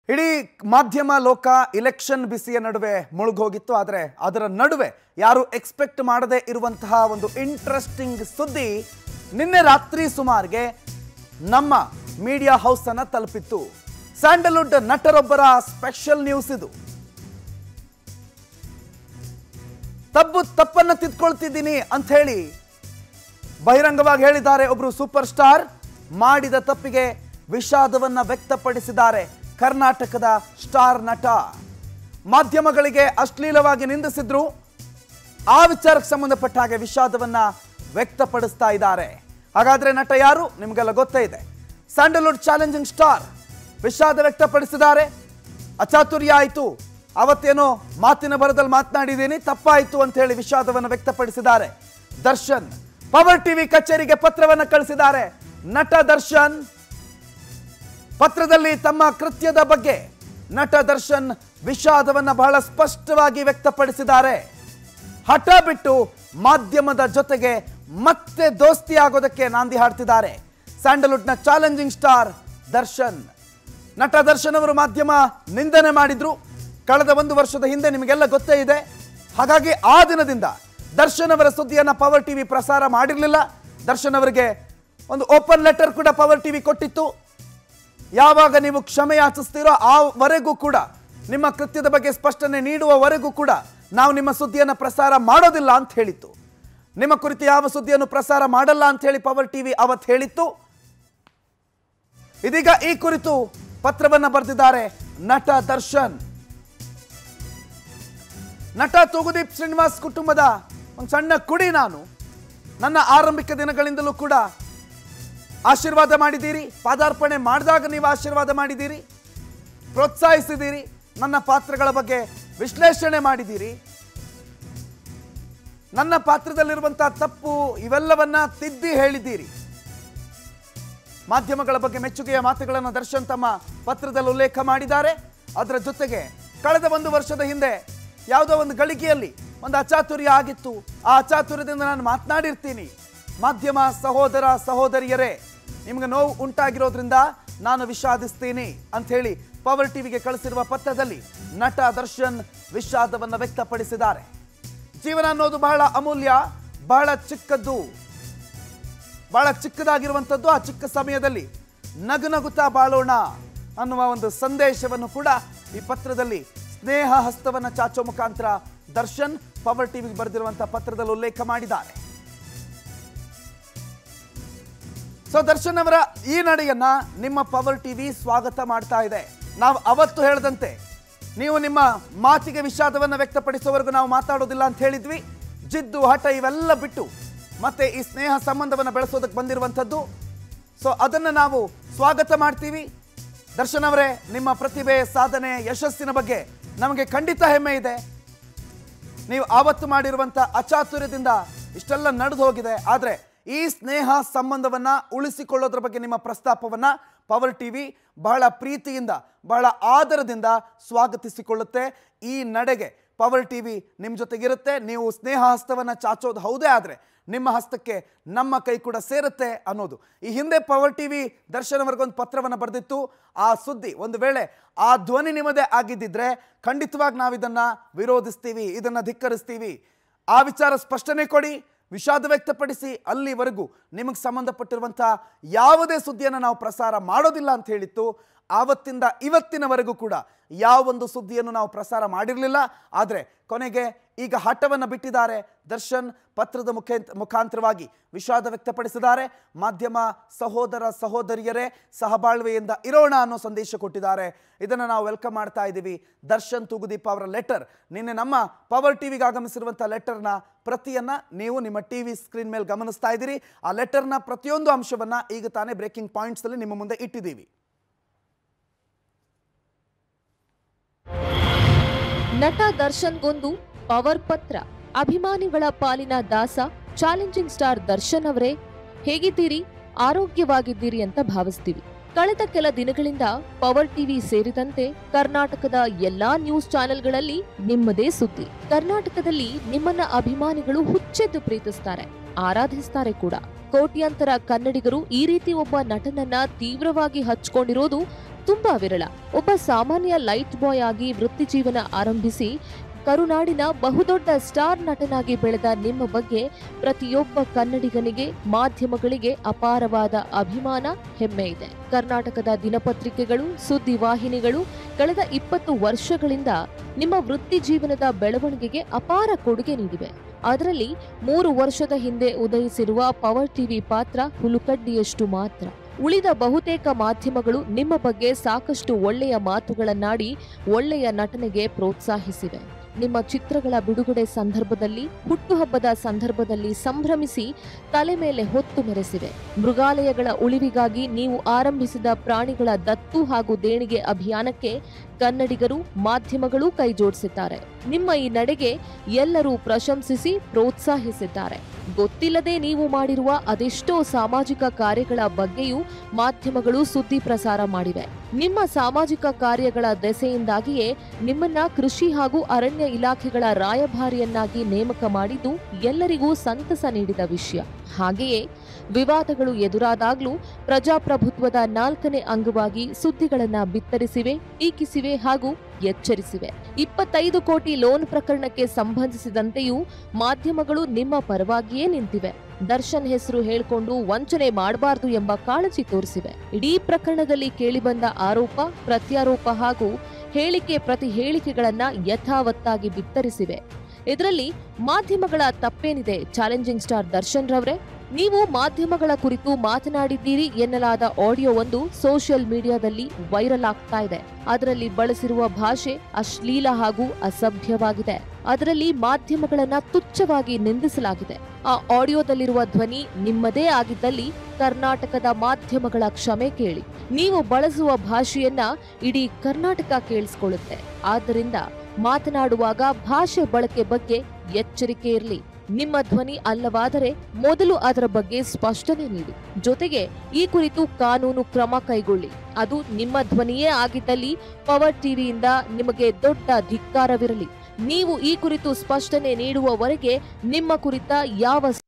ಇಡೀ ಮಾಧ್ಯಮ ಲೋಕ ಇಲೆಕ್ಷನ್ ಬಿಸಿಯ ನಡುವೆ ಮುಳುಗೋಗಿತ್ತು ಆದರೆ ಅದರ ನಡುವೆ ಯಾರು ಎಕ್ಸ್ಪೆಕ್ಟ್ ಮಾಡದೇ ಇರುವಂತಹ ಒಂದು ಇಂಟ್ರೆಸ್ಟಿಂಗ್ ಸುದ್ದಿ ನಿನ್ನೆ ರಾತ್ರಿ ಸುಮಾರಿಗೆ ನಮ್ಮ ಮೀಡಿಯಾ ಹೌಸ್ ಅನ್ನ ತಲುಪಿತ್ತು ಸ್ಯಾಂಡಲ್ವುಡ್ ನಟರೊಬ್ಬರ ಸ್ಪೆಷಲ್ ನ್ಯೂಸ್ ಇದು ತಪ್ಪು ತಪ್ಪನ್ನ ತಿದ್ಕೊಳ್ತಿದ್ದೀನಿ ಅಂತ ಹೇಳಿ ಬಹಿರಂಗವಾಗಿ ಹೇಳಿದ್ದಾರೆ ಒಬ್ರು ಸೂಪರ್ ಸ್ಟಾರ್ ಮಾಡಿದ ತಪ್ಪಿಗೆ ವಿಷಾದವನ್ನ ವ್ಯಕ್ತಪಡಿಸಿದ್ದಾರೆ ಕರ್ನಾಟಕದ ಸ್ಟಾರ್ ನಟ ಮಾಧ್ಯಮಗಳಿಗೆ ಅಶ್ಲೀಲವಾಗಿ ನಿಂದಿಸಿದ್ರು ಆ ವಿಚಾರಕ್ಕೆ ಸಂಬಂಧಪಟ್ಟ ಹಾಗೆ ವಿಷಾದವನ್ನ ವ್ಯಕ್ತಪಡಿಸ್ತಾ ಇದ್ದಾರೆ ಹಾಗಾದ್ರೆ ನಟ ಯಾರು ನಿಮಗೆಲ್ಲ ಗೊತ್ತೇ ಇದೆ ಸ್ಯಾಂಡಲ್ವುಡ್ ಚಾಲೆಂಜಿಂಗ್ ಸ್ಟಾರ್ ವಿಷಾದ ವ್ಯಕ್ತಪಡಿಸಿದ್ದಾರೆ ಅಚಾತುರ್ಯ ಆಯಿತು ಅವತ್ತೇನೋ ಮಾತಿನ ಬರದಲ್ಲಿ ಮಾತನಾಡಿದ್ದೀನಿ ತಪ್ಪಾಯಿತು ಅಂತ ಹೇಳಿ ವಿಷಾದವನ್ನು ವ್ಯಕ್ತಪಡಿಸಿದ್ದಾರೆ ದರ್ಶನ್ ಪವರ್ ಟಿವಿ ಕಚೇರಿಗೆ ಪತ್ರವನ್ನು ಕಳಿಸಿದ್ದಾರೆ ನಟ ದರ್ಶನ್ ಪತ್ರದಲ್ಲಿ ತಮ್ಮ ಕೃತ್ಯದ ಬಗ್ಗೆ ನಟ ದರ್ಶನ್ ವಿಷಾದವನ್ನ ಬಹಳ ಸ್ಪಷ್ಟವಾಗಿ ವ್ಯಕ್ತಪಡಿಸಿದ್ದಾರೆ ಹಠ ಬಿಟ್ಟು ಮಾಧ್ಯಮದ ಜೊತೆಗೆ ಮತ್ತೆ ದೋಸ್ತಿ ಆಗೋದಕ್ಕೆ ನಾಂದಿ ಹಾಡ್ತಿದ್ದಾರೆ ಸ್ಯಾಂಡಲ್ವುಡ್ನ ಚಾಲೆಂಜಿಂಗ್ ಸ್ಟಾರ್ ದರ್ಶನ್ ನಟ ದರ್ಶನ್ ಅವರು ಮಾಧ್ಯಮ ನಿಂದನೆ ಮಾಡಿದ್ರು ಕಳೆದ ಒಂದು ವರ್ಷದ ಹಿಂದೆ ನಿಮಗೆಲ್ಲ ಗೊತ್ತೇ ಇದೆ ಹಾಗಾಗಿ ಆ ದಿನದಿಂದ ದರ್ಶನ್ ಅವರ ಸುದ್ದಿಯನ್ನ ಪವರ್ ಟಿವಿ ಪ್ರಸಾರ ಮಾಡಿರಲಿಲ್ಲ ದರ್ಶನ್ ಅವರಿಗೆ ಒಂದು ಓಪನ್ ಲೆಟರ್ ಕೂಡ ಪವರ್ ಟಿವಿ ಕೊಟ್ಟಿತ್ತು ಯಾವಾಗ ನೀವು ಕ್ಷಮೆ ಯಾಚಿಸ್ತೀರೋ ಆವರೆಗೂ ಕೂಡ ನಿಮ್ಮ ಕೃತ್ಯದ ಬಗ್ಗೆ ಸ್ಪಷ್ಟನೆ ನೀಡುವವರೆಗೂ ಕೂಡ ನಾವು ನಿಮ್ಮ ಸುದ್ದಿಯನ್ನು ಪ್ರಸಾರ ಮಾಡೋದಿಲ್ಲ ಅಂತ ಹೇಳಿತ್ತು ನಿಮ್ಮ ಕುರಿತು ಯಾವ ಸುದ್ದಿಯನ್ನು ಪ್ರಸಾರ ಮಾಡಲ್ಲ ಅಂತ ಹೇಳಿ ಪವರ್ ಟಿವಿ ಅವತ್ತು ಹೇಳಿತ್ತು ಇದೀಗ ಈ ಕುರಿತು ಪತ್ರವನ್ನ ಬರೆದಿದ್ದಾರೆ ನಟ ದರ್ಶನ್ ನಟ ತೂಗುದೀಪ್ ಶ್ರೀನಿವಾಸ್ ಕುಟುಂಬದ ಒಂದು ಸಣ್ಣ ಕುಡಿ ನಾನು ನನ್ನ ಆರಂಭಿಕ ದಿನಗಳಿಂದಲೂ ಕೂಡ ಆಶೀರ್ವಾದ ಮಾಡಿದ್ದೀರಿ ಪಾದಾರ್ಪಣೆ ಮಾಡಿದಾಗ ನೀವು ಆಶೀರ್ವಾದ ಮಾಡಿದ್ದೀರಿ ಪ್ರೋತ್ಸಾಹಿಸಿದ್ದೀರಿ ನನ್ನ ಪಾತ್ರಗಳ ಬಗ್ಗೆ ವಿಶ್ಲೇಷಣೆ ಮಾಡಿದ್ದೀರಿ ನನ್ನ ಪಾತ್ರದಲ್ಲಿರುವಂತಹ ತಪ್ಪು ಇವೆಲ್ಲವನ್ನ ತಿದ್ದಿ ಹೇಳಿದ್ದೀರಿ ಮಾಧ್ಯಮಗಳ ಬಗ್ಗೆ ಮೆಚ್ಚುಗೆಯ ಮಾತುಗಳನ್ನು ದರ್ಶನ್ ತಮ್ಮ ಪತ್ರದಲ್ಲಿ ಉಲ್ಲೇಖ ಮಾಡಿದ್ದಾರೆ ಅದರ ಜೊತೆಗೆ ಕಳೆದ ಒಂದು ವರ್ಷದ ಹಿಂದೆ ಯಾವುದೋ ಒಂದು ಗಳಿಗೆಯಲ್ಲಿ ಒಂದು ಅಚಾತುರ್ಯ ಆಗಿತ್ತು ಆ ಅಚಾತುರ್ಯದಿಂದ ನಾನು ಮಾತನಾಡಿರ್ತೀನಿ ಮಾಧ್ಯಮ ಸಹೋದರ ಸಹೋದರಿಯರೇ ನಿಮ್ಗೆ ನೋವು ಉಂಟಾಗಿರೋದ್ರಿಂದ ನಾನು ವಿಷಾದಿಸ್ತೀನಿ ಅಂತ ಹೇಳಿ ಪವರ್ ಟಿವಿಗೆ ಕಳಿಸಿರುವ ಪತ್ರದಲ್ಲಿ ನಟ ದರ್ಶನ್ ವಿಷಾದವನ್ನು ವ್ಯಕ್ತಪಡಿಸಿದ್ದಾರೆ ಜೀವನ ಅನ್ನೋದು ಬಹಳ ಅಮೂಲ್ಯ ಬಹಳ ಚಿಕ್ಕದ್ದು ಬಹಳ ಚಿಕ್ಕದಾಗಿರುವಂಥದ್ದು ಆ ಚಿಕ್ಕ ಸಮಯದಲ್ಲಿ ನಗು ನಗುತ್ತಾ ಬಾಳೋಣ ಅನ್ನುವ ಒಂದು ಸಂದೇಶವನ್ನು ಕೂಡ ಈ ಪತ್ರದಲ್ಲಿ ಸ್ನೇಹ ಹಸ್ತವನ್ನ ಚಾಚೋ ಮುಖಾಂತರ ದರ್ಶನ್ ಪವರ್ ಟಿವಿಗೆ ಬರೆದಿರುವಂತಹ ಪತ್ರದಲ್ಲಿ ಉಲ್ಲೇಖ ಮಾಡಿದ್ದಾರೆ ಸೊ ದರ್ಶನ್ ಅವರ ಈ ನಡೆಯನ್ನ ನಿಮ್ಮ ಪವರ್ ಟಿವಿ ಸ್ವಾಗತ ಮಾಡ್ತಾ ಇದೆ ನಾವು ಅವತ್ತು ಹೇಳದಂತೆ ನೀವು ನಿಮ್ಮ ಮಾತಿಗೆ ವಿಷಾದವನ್ನು ವ್ಯಕ್ತಪಡಿಸುವವರೆಗೂ ನಾವು ಮಾತಾಡೋದಿಲ್ಲ ಅಂತ ಹೇಳಿದ್ವಿ ಜಿದ್ದು ಹಠ ಇವೆಲ್ಲ ಬಿಟ್ಟು ಮತ್ತೆ ಈ ಸ್ನೇಹ ಸಂಬಂಧವನ್ನು ಬೆಳೆಸೋದಕ್ಕೆ ಬಂದಿರುವಂಥದ್ದು ಸೊ ಅದನ್ನು ನಾವು ಸ್ವಾಗತ ಮಾಡ್ತೀವಿ ದರ್ಶನ್ ಅವರೇ ನಿಮ್ಮ ಪ್ರತಿಭೆ ಸಾಧನೆ ಯಶಸ್ಸಿನ ಬಗ್ಗೆ ನಮಗೆ ಖಂಡಿತ ಹೆಮ್ಮೆ ಇದೆ ನೀವು ಆವತ್ತು ಮಾಡಿರುವಂಥ ಅಚಾತುರ್ಯದಿಂದ ಇಷ್ಟೆಲ್ಲ ನಡೆದು ಹೋಗಿದೆ ಆದರೆ ಈ ಸ್ನೇಹ ಸಂಬಂಧವನ್ನ ಉಳಿಸಿಕೊಳ್ಳೋದ್ರ ಬಗ್ಗೆ ನಿಮ್ಮ ಪ್ರಸ್ತಾಪವನ್ನ ಪವರ್ ಟಿವಿ ಬಹಳ ಪ್ರೀತಿಯಿಂದ ಬಹಳ ಆದರದಿಂದ ಸ್ವಾಗತಿಸಿಕೊಳ್ಳುತ್ತೆ ಈ ನಡೆಗೆ ಪವರ್ ಟಿವಿ ನಿಮ್ಮ ಜೊತೆಗಿರುತ್ತೆ ನೀವು ಸ್ನೇಹ ಹಸ್ತವನ್ನ ಚಾಚೋದು ಹೌದೇ ಆದರೆ ನಿಮ್ಮ ಹಸ್ತಕ್ಕೆ ನಮ್ಮ ಕೈ ಕೂಡ ಸೇರುತ್ತೆ ಅನ್ನೋದು ಈ ಹಿಂದೆ ಪವರ್ ಟಿವಿ ದರ್ಶನ್ ಅವರಿಗೊಂದು ಪತ್ರವನ್ನು ಬರೆದಿತ್ತು ಆ ಸುದ್ದಿ ಒಂದು ವೇಳೆ ಆ ಧ್ವನಿ ನಿಮ್ಮದೇ ಆಗಿದ್ದಿದ್ರೆ ಖಂಡಿತವಾಗಿ ನಾವು ಇದನ್ನ ವಿರೋಧಿಸ್ತೀವಿ ಇದನ್ನ ಧಿಕ್ಕರಿಸ್ತೀವಿ ಆ ವಿಚಾರ ಸ್ಪಷ್ಟನೆ ಕೊಡಿ ವಿಷಾದ ವ್ಯಕ್ತಪಡಿಸಿ ಅಲ್ಲಿವರೆಗೂ ನಿಮಗೆ ಸಂಬಂಧಪಟ್ಟಿರುವಂಥ ಯಾವುದೇ ಸುದ್ದಿಯನ್ನು ನಾವು ಪ್ರಸಾರ ಮಾಡೋದಿಲ್ಲ ಅಂತ ಹೇಳಿತ್ತು ಆವತ್ತಿಂದ ಇವತ್ತಿನವರೆಗೂ ಕೂಡ ಯಾವೊಂದು ಸುದ್ದಿಯನ್ನು ನಾವು ಪ್ರಸಾರ ಮಾಡಿರಲಿಲ್ಲ ಆದರೆ ಕೊನೆಗೆ ಈಗ ಹಠವನ್ನು ಬಿಟ್ಟಿದ್ದಾರೆ ದರ್ಶನ್ ಪತ್ರದ ಮುಖೇ ಮುಖಾಂತರವಾಗಿ ವಿಷಾದ ವ್ಯಕ್ತಪಡಿಸಿದ್ದಾರೆ ಮಾಧ್ಯಮ ಸಹೋದರ ಸಹೋದರಿಯರೇ ಸಹಬಾಳ್ವೆಯಿಂದ ಇರೋಣ ಅನ್ನೋ ಸಂದೇಶ ಕೊಟ್ಟಿದ್ದಾರೆ ಇದನ್ನು ನಾವು ವೆಲ್ಕಮ್ ಮಾಡ್ತಾ ಇದ್ದೀವಿ ದರ್ಶನ್ ತೂಗುದೀಪ್ ಅವರ ಲೆಟರ್ ನಿನ್ನೆ ನಮ್ಮ ಪವರ್ ಟಿವಿಗೆ ಆಗಮಿಸಿರುವಂಥ ಲೆಟರ್ನ ಪ್ರತಿಯನ್ನ ನೀವು ನಿಮ್ಮ ಟಿವಿ ಸ್ಕ್ರೀನ್ ಮೇಲೆ ಗಮನಿಸ್ತಾ ಇದ್ದೀರಿ ಆ ಲೆಟರ್ನ ಪ್ರತಿಯೊಂದು ಅಂಶವನ್ನ ಈಗ ತಾನೇ ಬ್ರೇಕಿಂಗ್ ಪಾಯಿಂಟ್ಸ್ ಅಲ್ಲಿ ನಿಮ್ಮ ಮುಂದೆ ಇಟ್ಟಿದ್ದೀವಿ ನಟ ದರ್ಶನ್ಗೊಂದು ಪವರ್ ಪತ್ರ ಅಭಿಮಾನಿಗಳ ಪಾಲಿನ ದಾಸ ಚಾಲೆಂಜಿಂಗ್ ಸ್ಟಾರ್ ದರ್ಶನ್ ಅವರೇ ಹೇಗಿದ್ದೀರಿ ಆರೋಗ್ಯವಾಗಿದ್ದೀರಿ ಅಂತ ಭಾವಿಸ್ತೀವಿ ಕಳೆದ ಕೆಲ ದಿನಗಳಿಂದ ಪವರ್ ಟಿವಿ ಸೇರಿದಂತೆ ಕರ್ನಾಟಕದ ಎಲ್ಲಾ ನ್ಯೂಸ್ ಚಾನೆಲ್ಗಳಲ್ಲಿ ನಿಮ್ಮದೇ ಸುದ್ದಿ ಕರ್ನಾಟಕದಲ್ಲಿ ನಿಮ್ಮನ್ನ ಅಭಿಮಾನಿಗಳು ಹುಚ್ಚೆದ್ದು ಪ್ರೀತಿಸ್ತಾರೆ ಆರಾಧಿಸ್ತಾರೆ ಕೂಡ ಕೋಟ್ಯಾಂತರ ಕನ್ನಡಿಗರು ಈ ರೀತಿ ಒಬ್ಬ ನಟನನ್ನ ತೀವ್ರವಾಗಿ ಹಚ್ಕೊಂಡಿರೋದು ತುಂಬಾ ವಿರಳ ಒಬ್ಬ ಸಾಮಾನ್ಯ ಲೈಟ್ ಬಾಯ್ ಆಗಿ ವೃತ್ತಿ ಜೀವನ ಆರಂಭಿಸಿ ಕರುನಾಡಿನ ಬಹುದೊಡ್ಡ ಸ್ಟಾರ್ ನಟನಾಗಿ ಬೆಳೆದ ನಿಮ್ಮ ಬಗ್ಗೆ ಪ್ರತಿಯೊಬ್ಬ ಕನ್ನಡಿಗನಿಗೆ ಮಾಧ್ಯಮಗಳಿಗೆ ಅಪಾರವಾದ ಅಭಿಮಾನ ಹೆಮ್ಮೆ ಇದೆ ಕರ್ನಾಟಕದ ದಿನಪತ್ರಿಕೆಗಳು ಸುದ್ದಿ ವಾಹಿನಿಗಳು ಕಳೆದ ಇಪ್ಪತ್ತು ವರ್ಷಗಳಿಂದ ನಿಮ್ಮ ವೃತ್ತಿ ಜೀವನದ ಬೆಳವಣಿಗೆಗೆ ಅಪಾರ ಕೊಡುಗೆ ನೀಡಿವೆ ಅದರಲ್ಲಿ ಮೂರು ವರ್ಷದ ಹಿಂದೆ ಉದಯಿಸಿರುವ ಪವರ್ ಟಿವಿ ಪಾತ್ರ ಹುಲುಕಡ್ಡಿಯಷ್ಟು ಮಾತ್ರ ಉಳಿದ ಬಹುತೇಕ ಮಾಧ್ಯಮಗಳು ನಿಮ್ಮ ಬಗ್ಗೆ ಸಾಕಷ್ಟು ಒಳ್ಳೆಯ ಮಾತುಗಳನ್ನಾಡಿ ಒಳ್ಳೆಯ ನಟನೆಗೆ ಪ್ರೋತ್ಸಾಹಿಸಿವೆ ನಿಮ್ಮ ಚಿತ್ರಗಳ ಬಿಡುಗಡೆ ಸಂದರ್ಭದಲ್ಲಿ ಹುಟ್ಟುಹಬ್ಬದ ಸಂದರ್ಭದಲ್ಲಿ ಸಂಭ್ರಮಿಸಿ ತಲೆ ಮೇಲೆ ಹೊತ್ತು ಮೆರೆಸಿವೆ ಮೃಗಾಲಯಗಳ ಉಳಿವಿಗಾಗಿ ನೀವು ಆರಂಭಿಸಿದ ಪ್ರಾಣಿಗಳ ದತ್ತು ಹಾಗೂ ದೇಣಿಗೆ ಅಭಿಯಾನಕ್ಕೆ ಕನ್ನಡಿಗರು ಮಾಧ್ಯಮಗಳು ಕೈಜೋಡಿಸಿದ್ದಾರೆ ನಿಮ್ಮ ಈ ನಡೆಗೆ ಎಲ್ಲರೂ ಪ್ರಶಂಸಿಸಿ ಪ್ರೋತ್ಸಾಹಿಸಿದ್ದಾರೆ ಗೊತ್ತಿಲ್ಲದೆ ನೀವು ಮಾಡಿರುವ ಅದೆಷ್ಟೋ ಸಾಮಾಜಿಕ ಕಾರ್ಯಗಳ ಬಗ್ಗೆಯೂ ಮಾಧ್ಯಮಗಳು ಸುದ್ದಿ ಪ್ರಸಾರ ಮಾಡಿವೆ ನಿಮ್ಮ ಸಾಮಾಜಿಕ ಕಾರ್ಯಗಳ ದೆಸೆಯಿಂದಾಗಿಯೇ ನಿಮ್ಮನ್ನ ಕೃಷಿ ಹಾಗೂ ಅರಣ್ಯ ಇಲಾಖೆಗಳ ರಾಯಭಾರಿಯನ್ನಾಗಿ ನೇಮಕ ಮಾಡಿದ್ದು ಎಲ್ಲರಿಗೂ ಸಂತಸ ನೀಡಿದ ವಿಷಯ ಹಾಗೆಯೇ ವಿವಾದಗಳು ಎದುರಾದಾಗ್ಲೂ ಪ್ರಜಾಪ್ರಭುತ್ವದ ನಾಲ್ಕನೇ ಅಂಗವಾಗಿ ಸುದ್ದಿಗಳನ್ನ ಬಿತ್ತರಿಸಿವೆ ಟೀಕಿಸಿವೆ ಹಾಗೂ ಎಚ್ಚರಿಸಿವೆ ಇಪ್ಪತ್ತೈದು ಕೋಟಿ ಲೋನ್ ಪ್ರಕರಣಕ್ಕೆ ಸಂಬಂಧಿಸಿದಂತೆಯೂ ಮಾಧ್ಯಮಗಳು ನಿಮ್ಮ ಪರವಾಗಿಯೇ ನಿಂತಿವೆ ದರ್ಶನ್ ಹೆಸರು ಹೇಳ್ಕೊಂಡು ವಂಚನೆ ಮಾಡಬಾರದು ಎಂಬ ಕಾಳಜಿ ತೋರಿಸಿವೆ ಇಡೀ ಪ್ರಕರಣದಲ್ಲಿ ಕೇಳಿಬಂದ ಆರೋಪ ಪ್ರತ್ಯಾರೋಪ ಹಾಗೂ ಹೇಳಿಕೆ ಪ್ರತಿ ಹೇಳಿಕೆಗಳನ್ನ ಯಥಾವತ್ತಾಗಿ ಬಿತ್ತರಿಸಿವೆ ಇದರಲ್ಲಿ ಮಾಧ್ಯಮಗಳ ತಪ್ಪೇನಿದೆ ಚಾಲೆಂಜಿಂಗ್ ಸ್ಟಾರ್ ದರ್ಶನ್ ರವರೇ ನೀವು ಮಾಧ್ಯಮಗಳ ಕುರಿತು ಮಾತನಾಡಿದ್ದೀರಿ ಎನ್ನಲಾದ ಆಡಿಯೋ ಒಂದು ಸೋಷಿಯಲ್ ಮೀಡಿಯಾದಲ್ಲಿ ವೈರಲ್ ಆಗ್ತಾ ಇದೆ ಅದರಲ್ಲಿ ಬಳಸಿರುವ ಭಾಷೆ ಅಶ್ಲೀಲ ಹಾಗೂ ಅಸಭ್ಯವಾಗಿದೆ ಅದರಲ್ಲಿ ಮಾಧ್ಯಮಗಳನ್ನ ತುಚ್ಛವಾಗಿ ನಿಂದಿಸಲಾಗಿದೆ ಆ ಆಡಿಯೋದಲ್ಲಿರುವ ಧ್ವನಿ ನಿಮ್ಮದೇ ಆಗಿದ್ದಲ್ಲಿ ಕರ್ನಾಟಕದ ಮಾಧ್ಯಮಗಳ ಕ್ಷಮೆ ಕೇಳಿ ನೀವು ಬಳಸುವ ಭಾಷೆಯನ್ನ ಇಡೀ ಕರ್ನಾಟಕ ಕೇಳಿಸ್ಕೊಳ್ಳುತ್ತೆ ಆದ್ದರಿಂದ ಮಾತನಾಡುವಾಗ ಭಾಷೆ ಬಳಕೆ ಬಗ್ಗೆ ಎಚ್ಚರಿಕೆ ಇರಲಿ ನಿಮ್ಮ ಧ್ವನಿ ಅಲ್ಲವಾದರೆ ಮೊದಲು ಅದರ ಬಗ್ಗೆ ಸ್ಪಷ್ಟನೆ ನೀಡಿ ಜೊತೆಗೆ ಈ ಕುರಿತು ಕಾನೂನು ಕ್ರಮ ಕೈಗೊಳ್ಳಿ ಅದು ನಿಮ್ಮ ಧ್ವನಿಯೇ ಆಗಿದ್ದಲ್ಲಿ ಪವರ್ ಟಿವಿಯಿಂದ ನಿಮಗೆ ದೊಡ್ಡ ಧಿಕ್ಕಾರವಿರಲಿ ನೀವು ಈ ಕುರಿತು ಸ್ಪಷ್ಟನೆ ನೀಡುವವರೆಗೆ ನಿಮ್ಮ ಕುರಿತ ಯಾವ